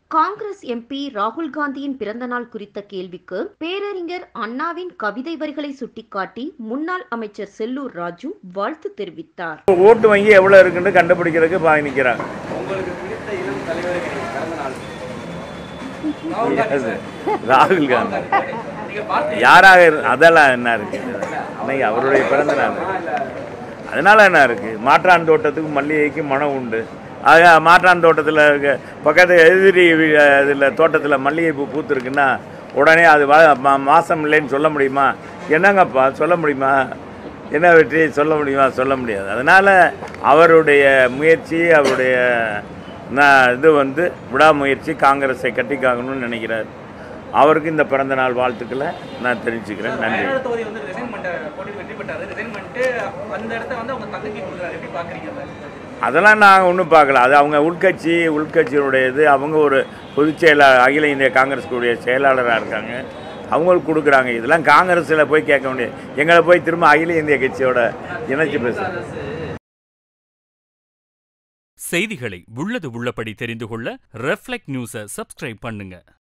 Congress MP ராகுல் காந்தியின் பிறந்தநாள் குறித்த கேள்விக்கு பேரறிஞர் அண்ணாவின் கவிதை வரிகளை சுட்டிக்காட்டி முன்னாள் அமைச்சர் செல்லூர் ராஜு வாழ்த்து தெரிவித்தார் ஓட்டு வங்கி எவ்வளோ இருக்குன்னு கண்டுபிடிக்கிறதுக்கு பாய் நிற்கிறாங்க உங்களுக்கு பிடித்த இளம் தலைவருக்கு பிறந்த நாள் ராகுல் காந்தி சார். ராகுல் காந்தி நீங்க பார்த்து யாராக இரு- அதெல்லாம் என்ன இருக்கு இன்னைக்கு அவருடைய பிறந்த நாள் அதனால என்ன இருக்கு மாற்றான் தோட்டத்துக்கு மல்லிகைக்கு மனம் உண்டு ஆக மாற்றான் தோட்டத்தில் இருக்க பக்கத்து எதிரி இதில் தோட்டத்தில் மல்லிகைப்பூ பூத்துருக்குன்னா உடனே அது வ- மா- மாசம் இல்லைன்னு சொல்ல முடியுமா என்னங்கப்பா சொல்ல முடியுமா என்ன வெற்றி சொல்ல முடியுமா சொல்ல முடியாது அதனால் அவருடைய முயற்சி அவருடைய ந- இது வந்து விடாமுயற்சி காங்கிரஸை கட்டிக்காக்கணும்னு நினைக்கிறார் அவருக்கு இந்த பிறந்த நாள் வாழ்த்துக்களை நான் தெரிவிச்சுக்கிறேன் நன்றி வயநாடு தொகுதி வந்து ரிசைன் பண்ணிட்டு போட்டி வெற்றி பெற்றாரு ரிசைன் பண்ணிட்டு அந்த இடத்த வந்து அவங்க தங்கச்சி கொடுக்குறாரு எப்படி பாக்குறீங்க அதை? அதெல்லாம் நாங்கள் ஒன்றும் பார்க்கல அது அவங்க உள்கட்சி உள்கட்சியினுடைய இது அவங்க ஒரு பொதுச் செயலாளர் அகில இந்திய காங்கிரஸுடைய செயலாளராக இருக்காங்க அவங்களுக்கு கொடுக்குறாங்க இதெல்லாம் காங்கிரஸில் போய் கேட்க முடியாது எங்களை போய் திரும்ப அகில இந்திய கட்சியோட இணைச்சு பேசுகிறேன் செய்திகளை உள்ளது உள்ளபடி தெரிந்து கொள்ள ரெஃப்ளெக்ட் நியூஸை சப்ஸ்கிரைப் பண்ணுங்க